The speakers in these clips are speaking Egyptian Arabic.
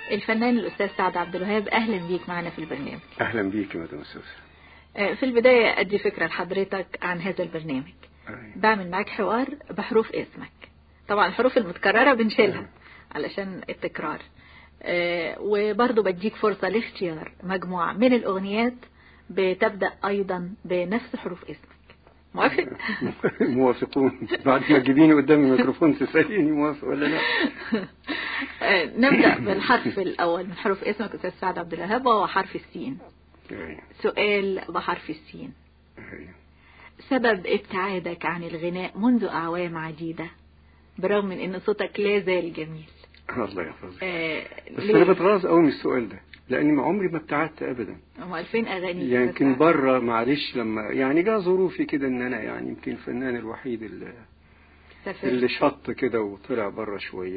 الفنان الأستاذ سعد عبد الوهاب أهلا بيك معنا في البرنامج اهلا بيك يا مدام سوسن آه، في البداية أدي فكرة لحضرتك عن هذا البرنامج أيوة. بعمل معاك حوار بحروف اسمك طبعا الحروف المتكررة بنشيلها علشان التكرار آه، وبرضه بديك فرصة لاختيار مجموعة من الأغنيات بتبدأ أيضا بنفس حروف اسمك موافق؟ موافقون بعد ما تجيبيني قدام الميكروفون تساليني موافق ولا لا آه، نبدأ بالحرف الأول من حروف اسمك أستاذ سعد عبد الوهاب وهو حرف السين أيوة. سؤال بحرف السين أيوة. سبب ابتعادك عن الغناء منذ أعوام عديدة برغم من أن صوتك لا زال جميل الله يحفظك آه بس ليه؟ انا بتغاظ قوي من السؤال ده لاني ما عمري ما ابتعدت ابدا هم 2000 أغاني يمكن بره معلش لما يعني جاء ظروفي كده ان انا يعني يمكن الفنان الوحيد اللي, اللي سافرت شط كده وطلع بره شويه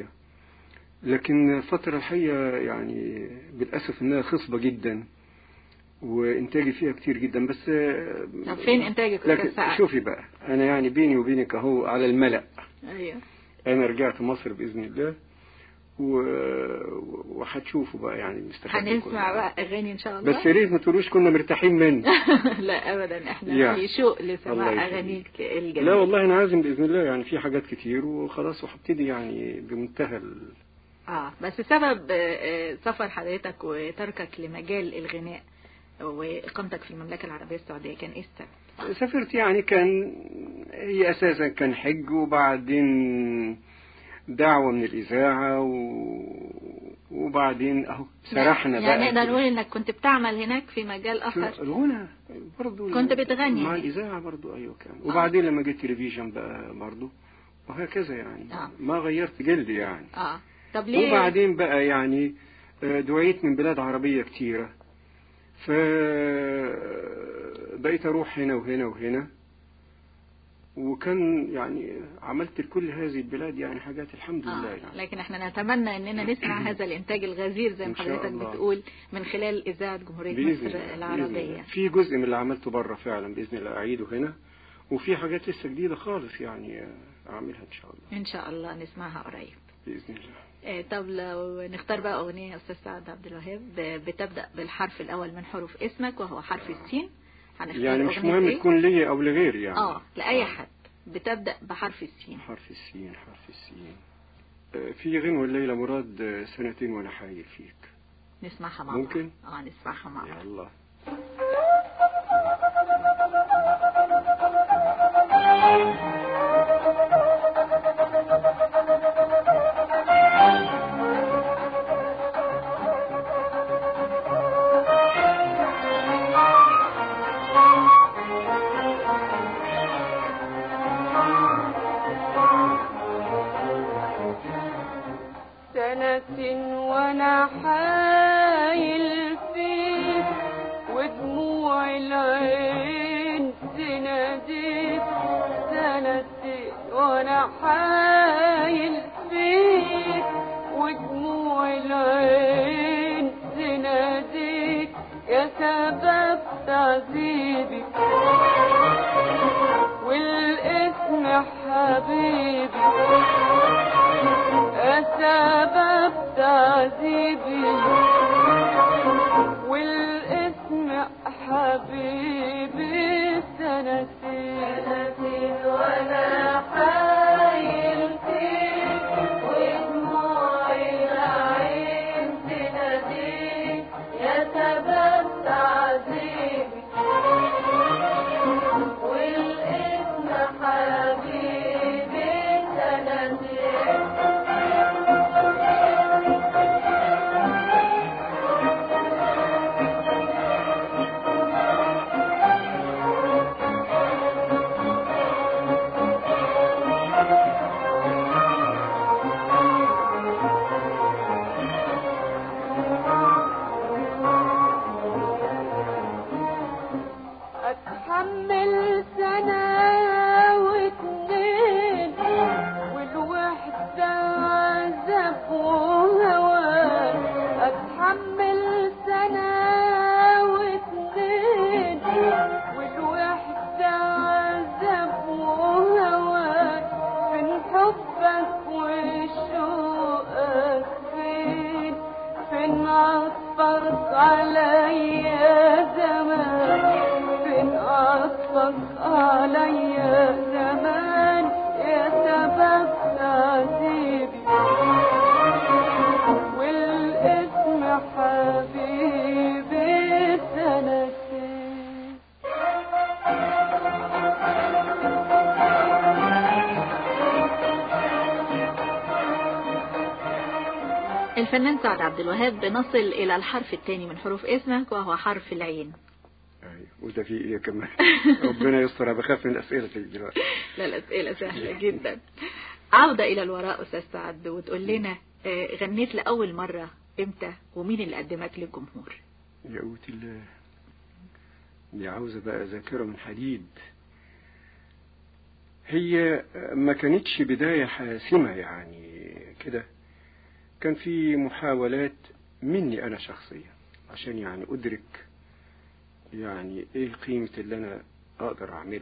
لكن الفترة الحقيقة يعني بالأسف إنها خصبة جدا وإنتاجي فيها كتير جدا بس طب فين إنتاجك أستاذ لكن سعد؟ شوفي بقى أنا يعني بيني وبينك أهو على الملأ أيوه أنا رجعت مصر بإذن الله و... وهتشوفوا بقى يعني المستقبل هنسمع بقى أغاني إن شاء الله بس يا ريت ما تقولوش كنا مرتاحين منه لا أبدا إحنا يعني. في شوق الله لسماع يخليك. أغانيك الجميلة لا والله أنا عازم بإذن الله يعني في حاجات كتير وخلاص وهبتدي يعني بمنتهى ال... اه بس سبب آه، آه، سفر حضرتك وتركك لمجال الغناء وإقامتك في المملكة العربية السعودية كان إيه السبب؟ سافرت يعني كان هي اساسا كان حج وبعدين دعوة من الإذاعة و... وبعدين أهو سرحنا بقى يعني نقدر كده. نقول إنك كنت بتعمل هناك في مجال آخر الغنى برضو كنت بتغني مع يعني. الإذاعة برضو أيوة كان وبعدين لما جيت تلفزيون بقى برضو وهكذا يعني آه. ما غيرت جلدي يعني اه طب ليه وبعدين بقى يعني آه، دعيت من بلاد عربية كتيرة ف بقيت أروح هنا وهنا وهنا وكان يعني عملت لكل هذه البلاد يعني حاجات الحمد لله آه. يعني لكن احنا نتمنى اننا نسمع هذا الانتاج الغزير زي ما إن شاء حضرتك الله. بتقول من خلال اذاعه جمهوريه بإذن مصر الله بإذن العربيه الله. في جزء من اللي عملته بره فعلا بإذن الله أعيده هنا وفي حاجات لسه جديدة خالص يعني آه، أعملها إن شاء الله ان شاء الله نسمعها قريب بإذن الله آه، طب لو نختار بقى أغنية يا أستاذ سعد عبد الوهاب ب- بتبدأ بالحرف الأول من حروف اسمك وهو حرف السين هنختار يعني مش أغنية مهم إيه؟ تكون ليا أو لغيري يعني اه لأي حد بتبدأ بحرف السين حرف السين حرف السين آه، في غنوة الليلة مراد آه، سنتين وأنا حايل فيك نسمعها مع ممكن؟ بعض اه نسمعها مع بعض يلا سنة وانا حايل فيك ودموع العين تناديك سنة وانا حايل فيك ودموع العين تناديك يا سبب تعذيبي والاسم حبيبي سبب تعذيبي والاسم حبيبي سنتين سنتين وانا حايل فيك ودموع العين تناديك يا سبب تعذيبي والاسم حبيبي سنتين فين عطفك عليا زمان فين عطفك عليا زمان يا سبب تعذيبي والاسم حبيبي سنتين الفنان سعد عبد الوهاب بنصل إلى الحرف الثاني من حروف اسمك وهو حرف العين أيوة. وده في ايه كمان ربنا يستر أنا بخاف من الاسئله اللي دلوقتي لا الأسئلة سهلة جدا عودة إلى الوراء أستاذ سعد وتقول لنا آه، غنيت لأول مرة إمتى ومين اللي قدمك للجمهور يا قوت الله دي عاوزة بقى ذاكرة من حديد هي ما كانتش بداية حاسمة يعني كده كان في محاولات مني أنا شخصيا عشان يعني أدرك يعني إيه قيمة اللي أنا أقدر أعمله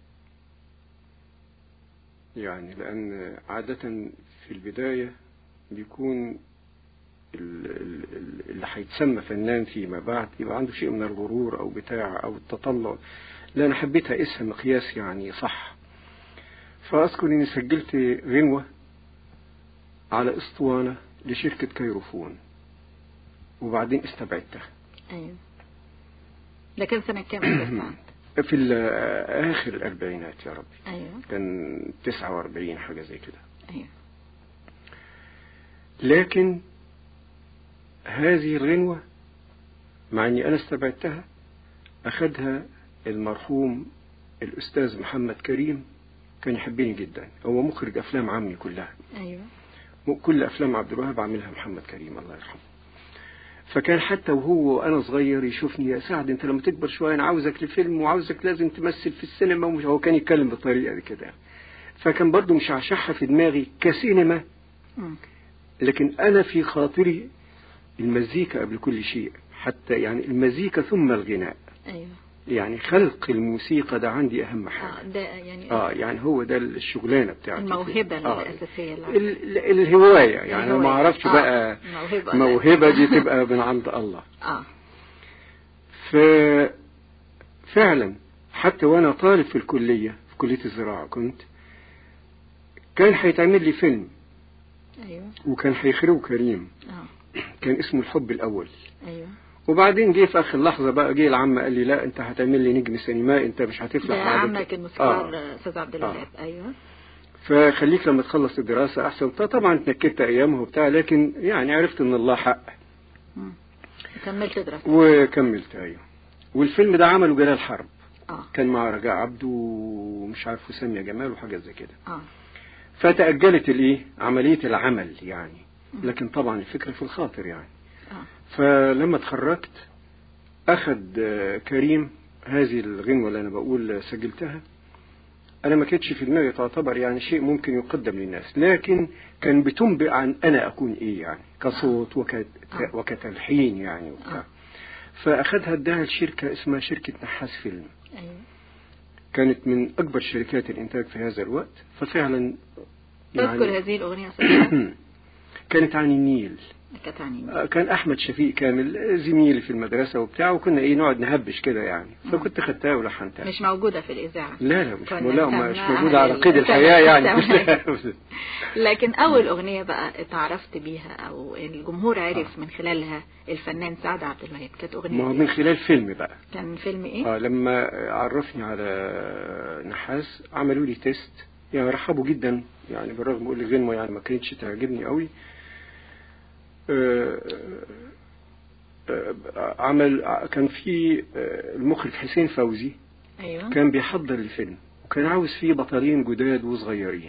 يعني لأن عادة في البداية بيكون ال- ال- ال- اللي هيتسمى فنان فيما بعد يبقى عنده شيء من الغرور أو بتاع أو التطلع لا أنا حبيت أقيسها مقياس يعني صح فأذكر إني سجلت غنوة على أسطوانة لشركة كيروفون وبعدين استبعدتها أيوه ده كان سنة كام يا أستاذ سعد؟ في ال- آخر الأربعينات يا ربي أيوه كان 49 حاجة زي كده أيوه لكن هذه الغنوة مع أني أنا استبعدتها أخذها المرحوم الأستاذ محمد كريم كان يحبني جدا هو مخرج أفلام عمي كلها أيوه كل أفلام عبد الوهاب عاملها محمد كريم الله يرحمه فكان حتى وهو أنا صغير يشوفني يا سعد أنت لما تكبر شوية أنا عاوزك لفيلم وعاوزك لازم تمثل في السينما ومش هو كان يتكلم بالطريقة دي كده فكان برضو مشعشعها في دماغي كسينما مم. لكن أنا في خاطري المزيكا قبل كل شيء حتى يعني المزيكا ثم الغناء أيوه يعني خلق الموسيقى ده عندي أهم آه حاجة ده يعني آه يعني هو ده الشغلانة بتاعتي الموهبة آه. الأساسية اللي ال- ال- الهواية يعني أنا ما الهواية. أعرفش آه. بقى موهبة موهبة دي تبقى من عند الله آه ففعلا حتى وأنا طالب في الكلية في كلية الزراعة كنت كان هيتعمل لي فيلم أيوه وكان هيخرجه كريم آه كان اسمه الحب الأول أيوه وبعدين جه في اخر لحظه بقى جه العم قال لي لا انت هتعمل لي نجم سينمائي انت مش هتفلح ده بعد عمك كده. الموسيقار آه. أستاذ عبد الوهاب أيوه فخليك لما تخلص الدراسه احسن ط- طبعا اتنكدت ايامها وبتاع لكن يعني عرفت ان الله حق مم. كملت دراستك وكملت ايوه والفيلم ده عمله جلال حرب آه كان مع رجاء عبده ومش عارف وساميه جمال وحاجات زي كده آه فتاجلت الايه عمليه العمل يعني لكن طبعا الفكره في الخاطر يعني آه فلما اتخرجت أخذ آه، كريم هذه الغنوة اللي أنا بقول سجلتها أنا ما كانتش في دماغي تعتبر يعني شيء ممكن يقدم للناس لكن كان بتنبئ عن أنا أكون إيه يعني كصوت وك... آه. وكتلحين يعني وبتاع آه. فأخذها اداها لشركة اسمها شركة نحاس فيلم أيوه كانت من أكبر شركات الإنتاج في هذا الوقت ففعلا تذكر هذه الأغنية أستاذ كانت عن النيل كانت عن آه، كان احمد شفيق كامل زميلي في المدرسه وبتاع وكنا ايه نقعد نهبش كده يعني فكنت خدتها ولحنتها مش موجودة في الإذاعة لا لا مش كنا لا ما- مش نسمعها موجوده على ال- قيد الحياه يعني السماء. لكن أول أغنية بقى اتعرفت بيها أو الجمهور عرف من خلالها الفنان سعد عبد الوهاب كانت أغنية ما هو إيه؟ من خلال فيلم بقى كان فيلم إيه؟ اه لما عرفني على نحاس عملوا لي تيست يعني رحبوا جدا يعني بالرغم بقول الغنوه يعني ما كانتش تعجبني قوي آه، آه، عمل كان في آه، المخرج حسين فوزي أيوه كان بيحضر الفيلم وكان عاوز فيه بطلين جداد وصغيرين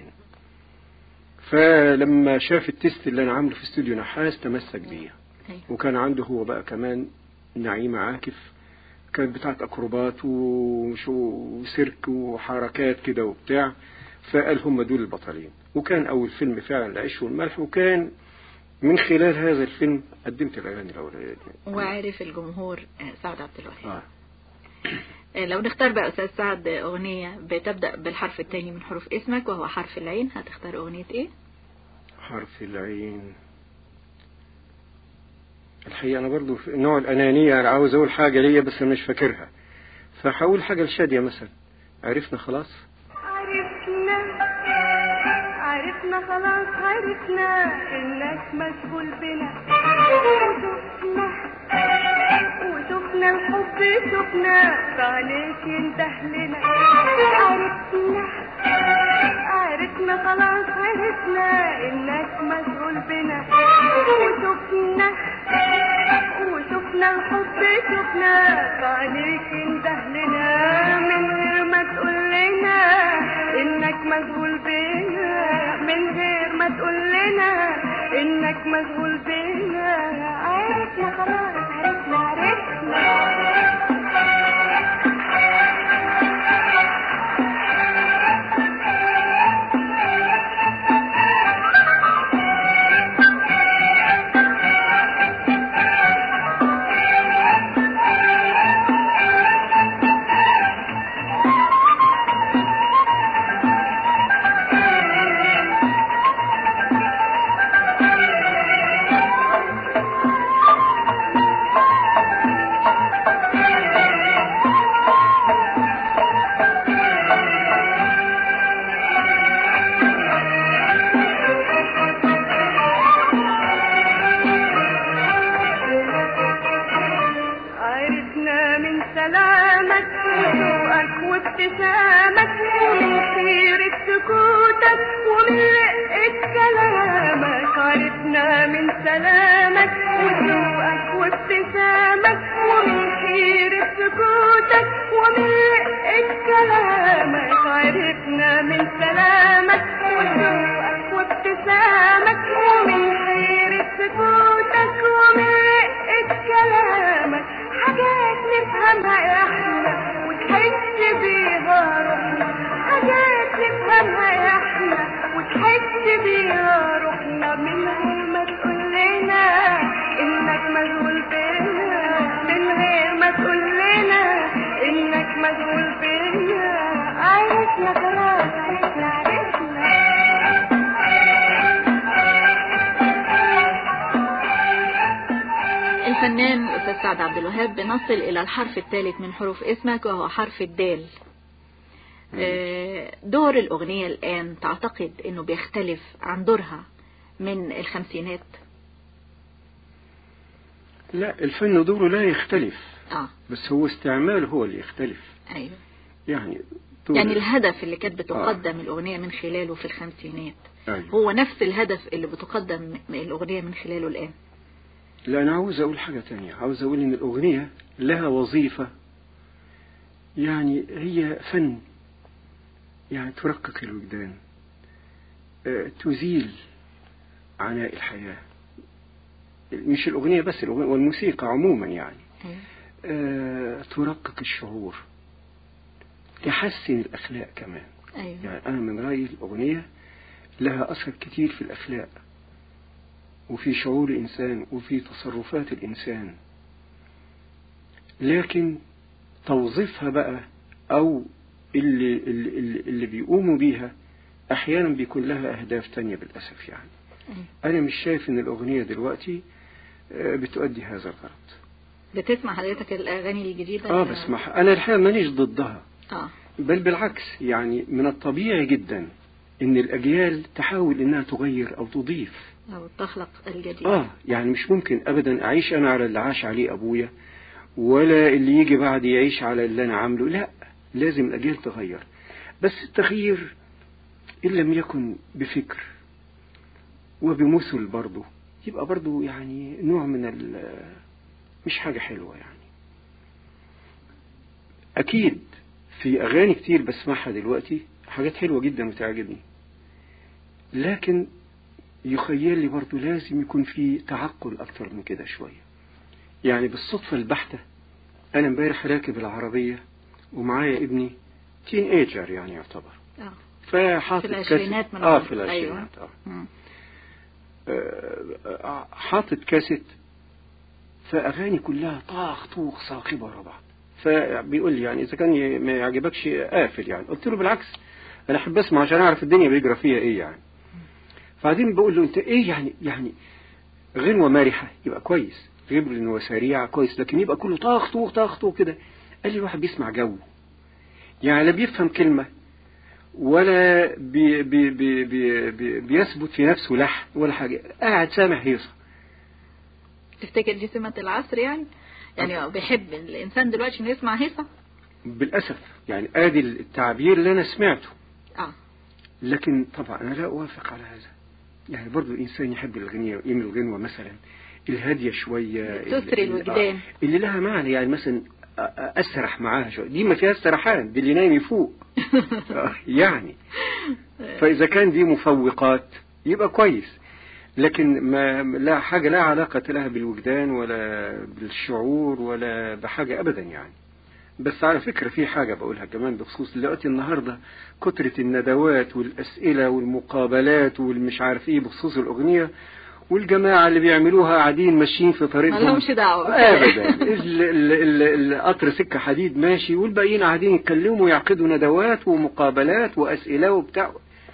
فلما شاف التست اللي انا عامله في استوديو نحاس تمسك بيا أيوه وكان عنده هو بقى كمان نعيمة عاكف كانت بتاعت أكروبات وشو وسيرك وحركات كده وبتاع فقال هم دول البطلين وكان أول فيلم فعلا العيش والملح وكان من خلال هذا الفيلم قدمت الأغاني الأولانية دي. وعرف الجمهور آه، سعد عبد الوهاب آه. آه، لو نختار بقى أستاذ سعد أغنية بتبدأ بالحرف الثاني من حروف اسمك وهو حرف العين هتختار أغنية إيه؟ حرف العين الحقيقة أنا برضو في نوع الأنانية أنا عاوز أقول حاجة ليا بس أنا مش فاكرها فهقول حاجة لشادية مثلا عرفنا خلاص عرفنا عرفنا خلاص عرفنا انك مشغول بنا وشفنا وشفنا الحب شفنا فعليك ينده لنا عرفنا عرفنا خلاص عرفنا انك مشغول بنا وشفنا وشفنا الحب شفنا فعليك ينده لنا من غير ما تقول لنا انك مشغول بينا من غير ما تقول لنا انك مشغول بينا عرفنا خلاص عرفنا عرفنا عرفنا من سلامك وذوقك وابتسامك ومن خيرة سكوتك ومن رقة كلامك عرفنا من سلامك وذوقك وابتسامك ومن خيرة سكوتك ومن رقة كلامك عرفنا من سلامك وذوقك وابتسامك ومن خيرة سكوتك ومن رقة كلامك حاجات نفهمها احنا وتحس بيها روحنا حاجات نفهمها احنا وتحس بيها روحنا من غير ما تقول لنا انك مشغول بينا من غير ما تقول لنا انك مشغول بينا عرفنا خلاص عرفنا عرفنا الفنان أستاذ سعد عبد الوهاب بنصل إلى الحرف الثالث من حروف اسمك وهو حرف الدال آه، دور الأغنية الآن تعتقد أنه بيختلف عن دورها من الخمسينات لا الفن دوره لا يختلف آه بس هو استعماله هو اللي يختلف أيوه يعني دور يعني الهدف اللي كانت بتقدم الأغنية من خلاله في الخمسينات أيوة. هو نفس الهدف اللي بتقدم م- الأغنية من خلاله الآن لا أنا عاوز أقول حاجة تانية عاوز أقول إن الأغنية لها وظيفة يعني هي فن يعني ترقق الوجدان آه، تزيل عناء الحياة مش الأغنية بس الأغنية والموسيقى عموما يعني أيوه. آه، ترقق الشعور تحسن الأخلاق كمان أيوه. يعني أنا من رأيي الأغنية لها أثر كتير في الأخلاق وفي شعور الإنسان وفي تصرفات الإنسان لكن توظيفها بقى أو اللي, اللي, اللي, اللي بيقوموا بيها أحيانا بيكون لها أهداف تانية بالأسف يعني أيوه. أنا مش شايف إن الأغنية دلوقتي آه، بتؤدي هذا الغرض بتسمع حضرتك الأغاني الجديدة آه بسمعها أنا الحقيقة مانيش ضدها آه بل بالعكس يعني من الطبيعي جدا ان الاجيال تحاول انها تغير او تضيف أو تخلق الجديد اه يعني مش ممكن ابدا اعيش انا على اللي عاش عليه ابويا ولا اللي يجي بعدي يعيش على اللي انا عامله لا لازم الاجيال تغير بس التغيير ان لم يكن بفكر وبمثل برضه يبقى برضه يعني نوع من ال مش حاجة حلوة يعني أكيد في أغاني كتير بسمعها دلوقتي حاجات حلوة جدا وتعجبني لكن يخيل لي برضه لازم يكون في تعقل أكتر من كده شوية يعني بالصدفة البحتة أنا امبارح راكب العربية ومعايا ابني تين ايجر يعني يعتبر آه. فحاطط في العشرينات كاسيت من اه عمره. في العشرينات أيوة. اه مم. آه، حاطط كاسيت فأغاني كلها طاخ طوخ صاخبة ورا بعض فبيقول لي يعني إذا كان ي- ما يعجبكش قافل يعني قلت له بالعكس أنا أحب أسمع عشان أعرف الدنيا بيجرى فيها إيه يعني بعدين بقول له أنت إيه يعني يعني غنوة مارحة يبقى كويس غير ان هو سريع كويس لكن يبقى كله طخ طوخ طخ طوخ كده قال لي الواحد بيسمع جو يعني لا بيفهم كلمة ولا بي بي بي بي بي بيثبت في نفسه لحن ولا حاجة قاعد سامع هيصة تفتكر دي سمة العصر يعني يعني بيحب الإنسان دلوقتي إنه يسمع هيصة بالأسف يعني آدي التعبير اللي أنا سمعته اه لكن طبعا أنا لا أوافق على هذا يعني برضو الإنسان يحب الغنية ويميل الغنوة مثلا الهادية شوية تثري اللي- الوجدان. آه، اللي لها معنى يعني مثلا أ- أ- أسرح معاها شوية دي ما فيها استراحان دي اللي نايم يفوق آه، يعني فإذا كان دي مفوقات يبقى كويس لكن ما لا حاجة لا علاقة لها بالوجدان ولا بالشعور ولا بحاجة أبدا يعني بس على فكرة في حاجة بقولها كمان بخصوص دلوقتي النهاردة كترة الندوات والأسئلة والمقابلات والمش عارف إيه بخصوص الأغنية والجماعة اللي بيعملوها قاعدين ماشيين في ما طريقهم لهمش دعوة ابدا ال- ال- ال- القطر سكه حديد ماشي والباقيين قاعدين يتكلموا ويعقدوا ندوات ومقابلات واسئله وبتاع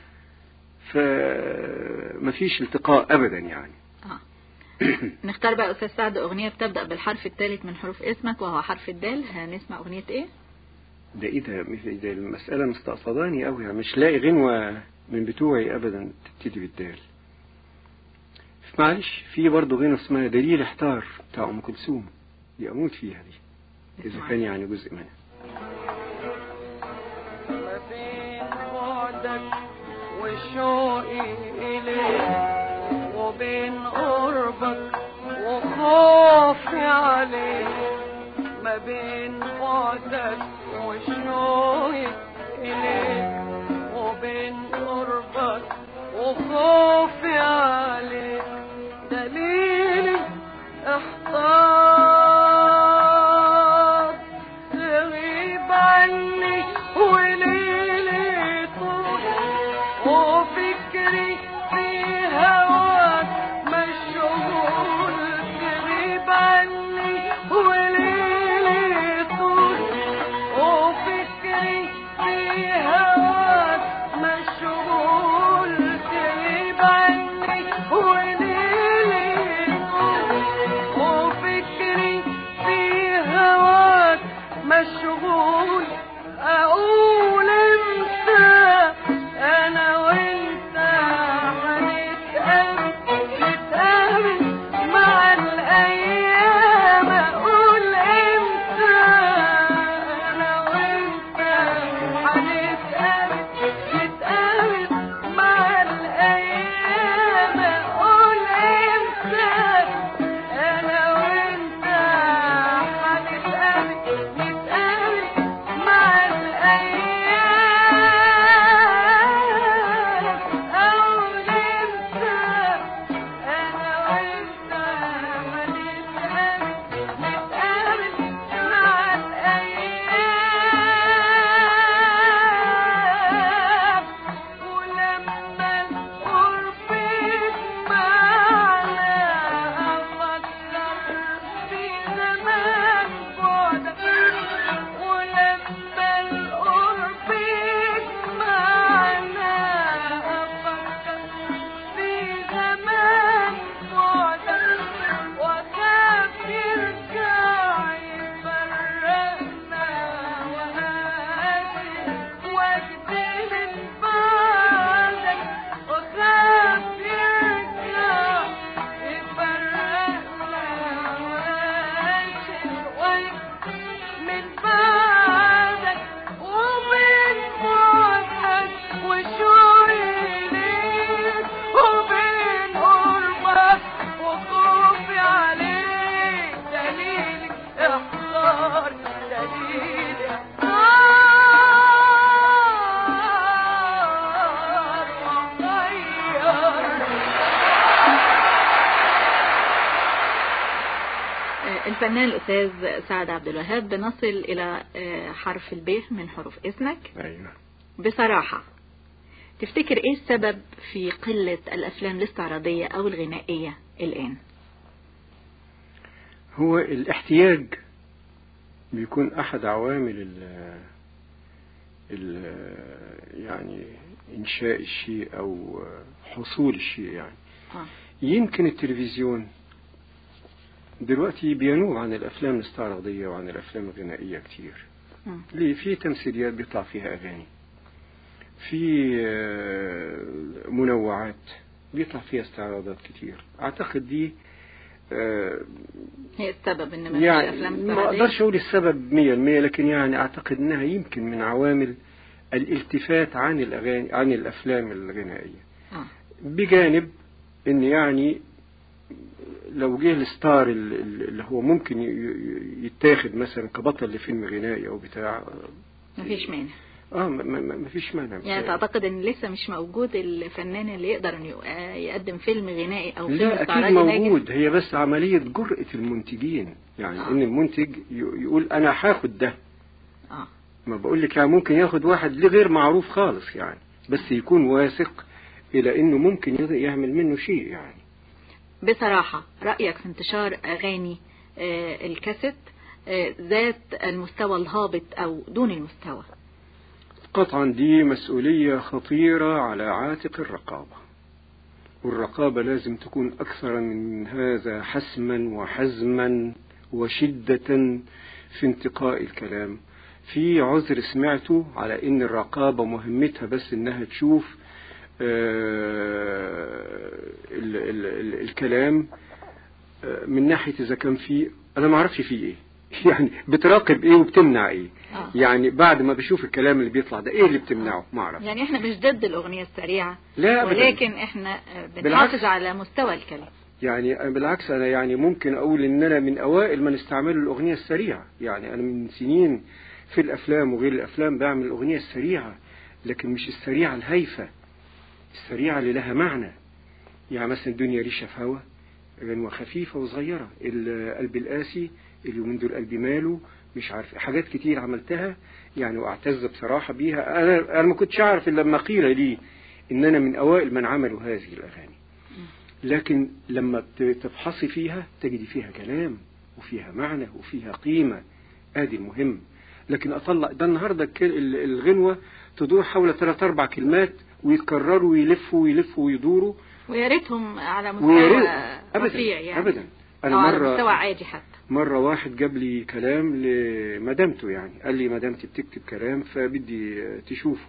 فمفيش التقاء ابدا يعني نختار بقى أستاذ سعد أغنية بتبدأ بالحرف الثالث من حروف اسمك وهو حرف الدال هنسمع أغنية إيه؟ ده ايه ده مثل- ده المساله مستقصداني قوي يعني مش لاقي غنوه من بتوعي ابدا تبتدي بالدال معلش في برضه غنوه اسمها دليل احتار بتاع ام كلثوم دي اموت فيها دي اذا نسمع. كان يعني جزء منها ما بين بعدك وشوقي إليك وبين قربك وخوفي عليك ما بين بعدك وشوقي إليك وبين قربك وخوفي عليك دليلي احتار تغيب عني وليلي طول وفكري في هواك مشغول تغيب عني وليلي طول وفكري في هواك مشغول تغيب عني وليلي طول وفكري في هواك مشغول اقول انت انا وانت هنتقابل نتقابل مع الايام اقول انت انا وانت هنتقابل نتقابل مع الايام اقول انت انا وانت هنتقابل نتقابل مع الايام اقول انت انا وانت هنتقابل نتقابل مع الايام ولما القرب يجمعنا افكر في زمان بعدك ولما القرب يجمعنا افكر في زمان بعدك وخاف يرجع يفرقنا وهاجر وجدي من بعدك وخاف يرجع يفرقنا وهاجر وجدي من بعدك ومن بعدك وشوقي ليك وبين قربك وخوفي عليك دليلي احتار دليلي احتار وغير آه، الفنان الأستاذ سعد عبد الوهاب بنصل إلى آه، حرف الب من حروف اسمك ايوه بصراحة تفتكر إيه السبب في قلة الأفلام الاستعراضية أو الغنائية الآن؟ هو الاحتياج بيكون احد عوامل ال ال يعني انشاء الشيء او حصول الشيء يعني آه. يمكن التلفزيون دلوقتي بينوب عن الافلام الاستعراضيه وعن الافلام الغنائيه كتير مم. ليه في تمثيليات بيطلع فيها اغاني في آه، منوعات بيطلع فيها استعراضات كتير اعتقد دي آه، هي السبب ان ما فيش يعني افلام ما استعراضية اقدرش اقول السبب 100% لكن يعني اعتقد انها يمكن من عوامل الالتفات عن الاغاني عن الافلام الغنائيه آه. بجانب ان يعني لو جه الستار ال- ال- اللي هو ممكن ي- ي- يتاخد مثلا كبطل لفيلم غنائي او بتاع مفيش مانع اه ما- ما ما فيش مانع يعني تعتقد ان لسه مش موجود الفنان اللي يقدر انه يق- آه، يقدم فيلم غنائي او فيلم لا اكيد استعراضي ناجح موجود هي بس عمليه جرأة المنتجين يعني آه. ان المنتج ي- يقول انا هاخد ده اه ما بقول لك يعني ممكن ياخد واحد ليه غير معروف خالص يعني بس يكون واثق الى انه ممكن يض- يعمل منه شيء يعني بصراحة رأيك في انتشار أغاني آه، الكاسيت آه، ذات المستوى الهابط أو دون المستوى قطعا دي مسؤولية خطيرة على عاتق الرقابة والرقابة لازم تكون أكثر من هذا حسما وحزما وشدة في انتقاء الكلام في عذر سمعته على ان الرقابة مهمتها بس انها تشوف آه، ال ال ال الكلام آه، من ناحية اذا كان فيه انا ما اعرفش فيه ايه يعني بتراقب ايه وبتمنع ايه آه. يعني بعد ما بشوف الكلام اللي بيطلع ده ايه اللي بتمنعه ما اعرف يعني احنا مش ضد الأغنية السريعة لا أبداً. ولكن احنا آه، بنحافظ بالعكس. على مستوى الكلام يعني بالعكس انا يعني ممكن اقول ان انا من اوائل من استعملوا الاغنيه السريعه يعني انا من سنين في الافلام وغير الافلام بعمل الاغنيه السريعه لكن مش السريعه الهايفه السريعه اللي لها معنى يعني مثلا الدنيا ريشه في هوا غنوه خفيفه وصغيره القلب القاسي اليومين دول قلبي ماله مش عارف حاجات كتير عملتها يعني واعتز بصراحه بيها انا انا ما كنتش اعرف الا لما قيل لي ان انا من اوائل من عملوا هذه الاغاني لكن لما ت- تفحصي فيها تجدي فيها كلام وفيها معنى وفيها قيمة ادي المهم لكن اطلع ده النهارده الك- ال- الغنوة تدور حول ثلاث اربع كلمات ويتكرروا ويلفوا ويلفوا ويدوروا ويا ريتهم على ويا مستوى ريت ابدا رفيع يعني ابدا أو انا على مستوى مرة عادي حتى مرة واحد جاب لي كلام لمدامته يعني قال لي مدامتي بتكتب كلام فبدي تشوفه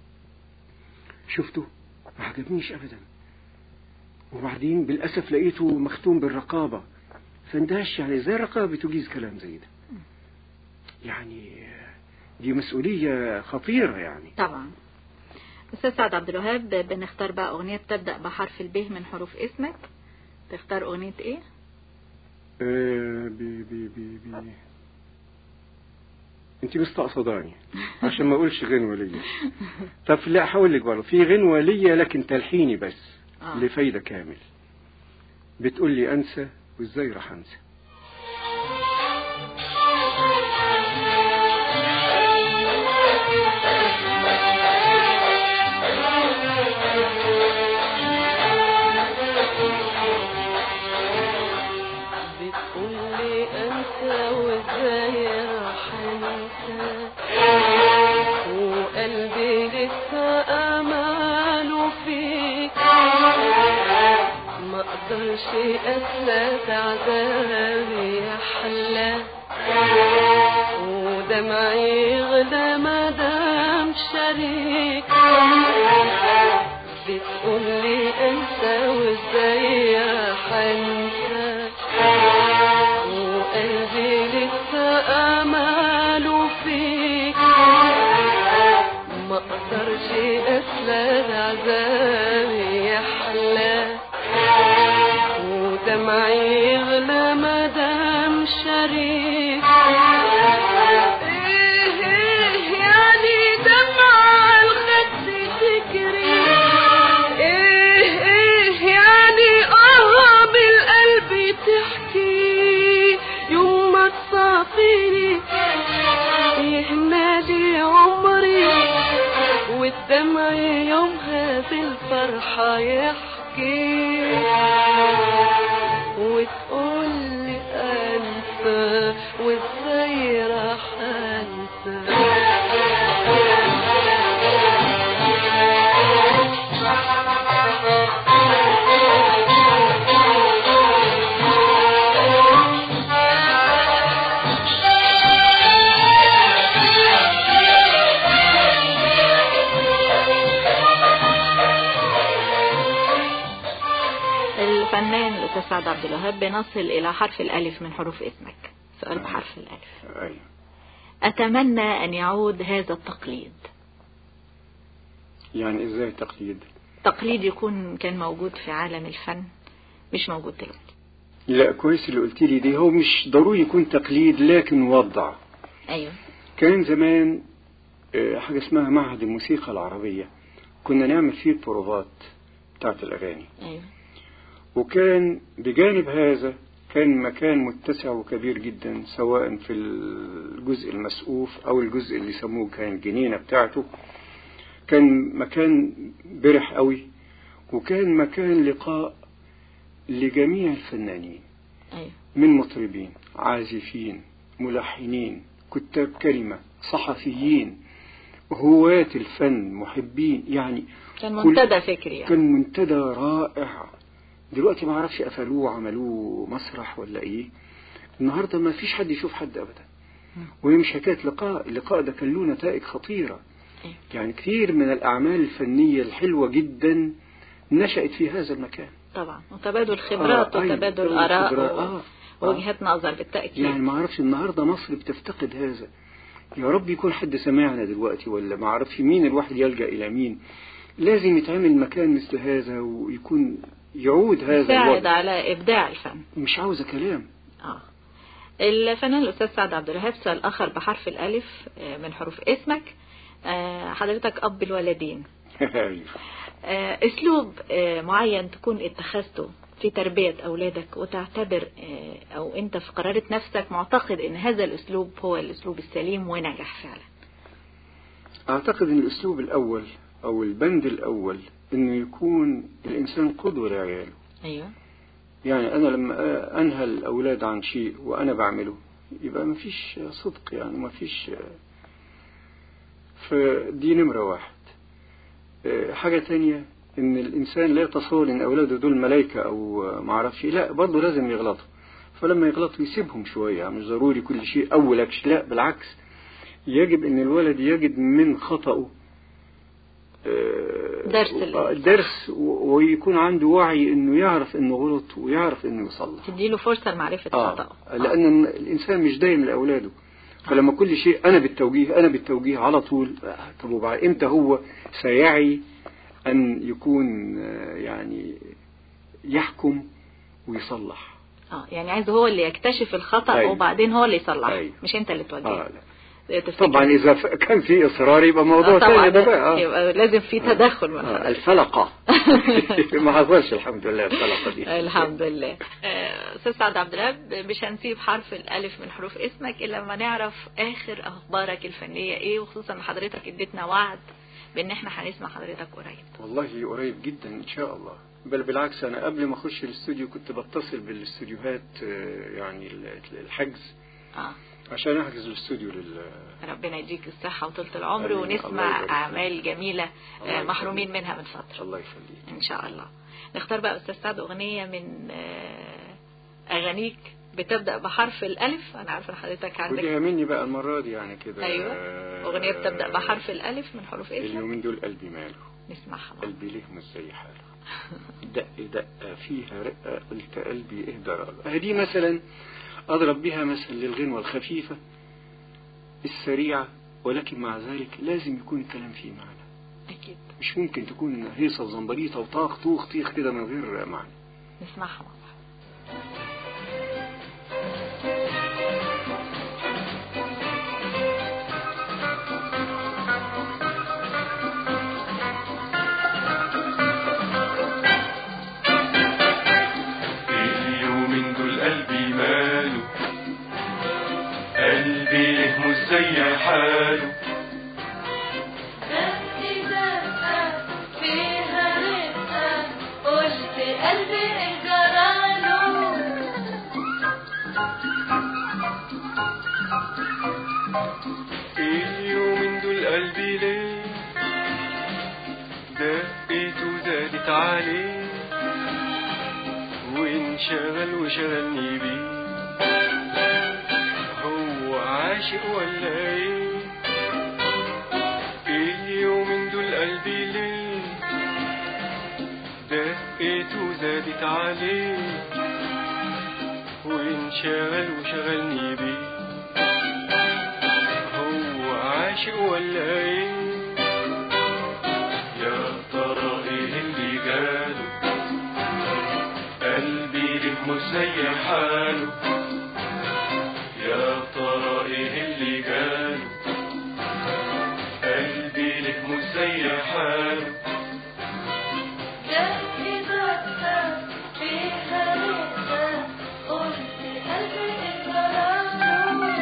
شفته ما عجبنيش ابدا وبعدين بالاسف لقيته مختوم بالرقابة فاندهش يعني ازاي الرقابة تجيز كلام زي ده يعني دي مسؤولية خطيرة يعني طبعا أستاذ سعد عبد الوهاب بنختار بقى أغنية بتبدأ بحرف الب من حروف اسمك تختار أغنية إيه؟ آه بي بي بي بي انت مستقصداني عشان ما اقولش غنوة ليا طب لا هقول لك برضه في غنوة ليا لكن تلحيني بس آه. لفايدة كامل بتقول لي انسى وازاي راح انسى بتقول لي انسى وازاي راح انسى وقلبي لسه اماله فيك ما اقدرش اسلك عذابي يا حلا ودمعي يغلى مدام شريك بتقول لي انسى وازاي راح انسى وقلبي لسه اماله فيك ما اقدرش اسلك عذابي يا حلا ودمعي يغلى مدام شريك ايه ايه يعني دمع الخد تجري ايه ايه يعني اه بالقلب تحكي يوم ما تصافيني يهنادي عمري والدمع يومها بالفرحة يحكي وتقولي أنسى وإزاي راح أنسى سعد عبد الوهاب بنصل إلى حرف الألف من حروف اسمك سؤال بحرف الألف أيوة. أتمنى أن يعود هذا التقليد يعني ازاي تقليد تقليد يكون كان موجود في عالم الفن مش موجود دلوقتي لا كويس اللي قلت لي دي هو مش ضروري يكون تقليد لكن وضع أيوه كان زمان آه، حاجة اسمها معهد الموسيقى العربية كنا نعمل فيه البروفات بتاعت الأغاني أيوه وكان بجانب هذا كان مكان متسع وكبير جدا سواء في الجزء المسقوف أو الجزء اللي يسموه كان الجنينة بتاعته كان مكان برح قوي وكان مكان لقاء لجميع الفنانين أيوه من مطربين عازفين ملحنين كتاب كلمة صحفيين هواة الفن محبين يعني كان كل- منتدى فكري يعني كان منتدى رائع دلوقتي ما اعرفش قفلوه عملوه مسرح ولا ايه النهارده ما فيش حد يشوف حد ابدا وهي مش حكايه لقاء اللقاء ده كان له نتائج خطيره أيوة. يعني كثير من الاعمال الفنيه الحلوه جدا نشأت في هذا المكان طبعا وتبادل خبرات آه، أيوة، وتبادل تبادل آراء خبرات، و- آه، آه. ووجهات نظر بالتأكيد يعني ما اعرفش النهارده مصر بتفتقد هذا يا رب يكون حد سمعنا دلوقتي ولا ما اعرفش مين الواحد يلجأ الى مين لازم يتعمل مكان مثل هذا ويكون يعود هذا يساعد الوضع على إبداع الفن مش عاوزه كلام اه الفنان الأستاذ سعد عبد الوهاب سؤال آخر بحرف الألف آه، من حروف اسمك آه، حضرتك أب الولدين آه، أسلوب آه، معين تكون اتخذته في تربية أولادك وتعتبر آه، أو أنت في قرارة نفسك معتقد أن هذا الأسلوب هو الأسلوب السليم ونجح فعلا أعتقد أن الأسلوب الأول أو البند الأول أنه يكون الإنسان قدوة لعياله أيوه يعني أنا لما أنهى الأولاد عن شيء وأنا بعمله يبقى ما فيش صدق يعني ما فيش فدي نمرة واحد آه، حاجة تانية إن الإنسان لا يتصور إن أولاده دول ملايكة أو آه، معرفش إيه. لا برضه لازم يغلطوا فلما يغلطوا يسيبهم شوية مش ضروري كل شيء أول أكش لا بالعكس يجب ان الولد يجد من خطأه آه، درس آه، الصح. درس و- ويكون عنده وعي انه يعرف انه غلط ويعرف انه يصلح تديله فرصة لمعرفة خطأه آه. لان الانسان مش دايم لاولاده فلما كل شيء انا بالتوجيه انا بالتوجيه على طول آه، طب وبعد امتى هو سيعي ان يكون آه، يعني يحكم ويصلح اه يعني عايز هو اللي يكتشف الخطأ أيوة. وبعدين هو اللي يصلحه أيوة. مش انت اللي توجهه آه لا. تفتكر- طبعا اذا ف- كان في اصرار يبقى موضوع آه طبعا ثاني ده بقى آه. يبقى لازم في تدخل من آه، حضرتك. الفلقة ما حصلش الحمد لله الفلقة دي الحمد لله آه، استاذ سعد عبد الوهاب مش هنسيب حرف الالف من حروف اسمك الا لما نعرف اخر اخبارك الفنيه ايه وخصوصا ان حضرتك اديتنا وعد بان احنا هنسمع حضرتك قريب والله قريب جدا ان شاء الله بل بالعكس انا قبل ما اخش الاستوديو كنت بتصل بالاستوديوهات آه، يعني ال- الحجز اه عشان احجز الاستوديو لل ربنا يديك الصحه وطولة العمر آمين. الله ونسمع يبارك فيك. اعمال جميله الله آه، محرومين يخليك. منها من فتره الله يخليك ان شاء الله نختار بقى استاذ سعد اغنيه من آه، اغانيك بتبدا بحرف الالف انا عارفه ان حضرتك عندك وديها مني بقى المرة دي يعني كده ايوه آه، اغنيه بتبدا بحرف الالف من حروف اسمك اليومين دول قلبي ماله نسمعها بقى. قلبي ليه مش زي حاله دق دق فيها رقة قلت قلبي اهدى رقة دي مثلا أضرب بها مثل للغنوة الخفيفة السريعة ولكن مع ذلك لازم يكون الكلام فيه معنى اكيد مش ممكن تكون هيصة وزنبريطة وطاخ طوخ طيخ كده من غير معنى نسمعها مع بعض اليومين دول قلبي ماله قلبي ليه مش زي حاله فيها رقة قلت قلبي جراله اليومين دول قلبي ليه دقيته زادت عليه وانشغل وشغلني بيه هو عاشق ولا ايه اليومين دول قلبي ليه دقيته زادت عليه انشغل وشغلني بيه هو عاشق ولا ايه يا ترى ايه اللي جاله قلبي ليه مسيح حاله يا ترى ايه اللي جاله قلبي ليه مسيح حاله جاتني دقة فيها رقة قلت قلبي إجراله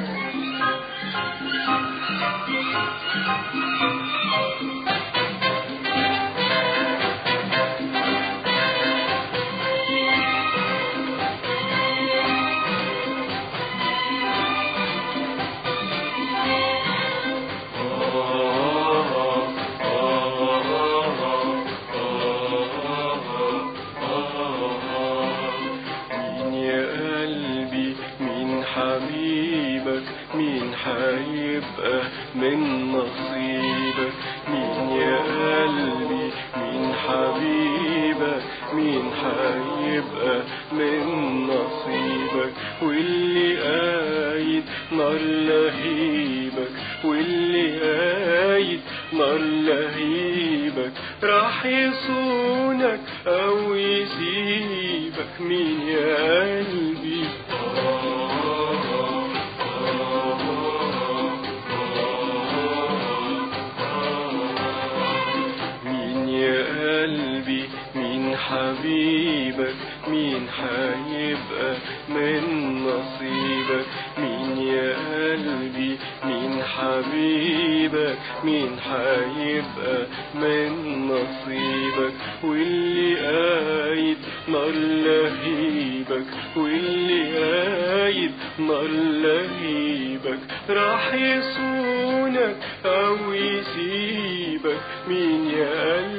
مين يا قلبي مين حبيبك مين حيبقى من نصيبك مين يا قلبي مين حبيبك مين حيبقى من نصيبك واللي قايد نار لهيبك واللي قايد نار لهيبك راح يصونك او يسيبك مين يا قلبي مين يا قلبي مين حبيبك مين حيبقى من نصيبك مين يا قلبي مين حبيبك مين حيبقى من نصيبك واللي قايد نار لهيبك واللي قايد نار لهيبك راح يصونك او يسيبك مين يا قلبي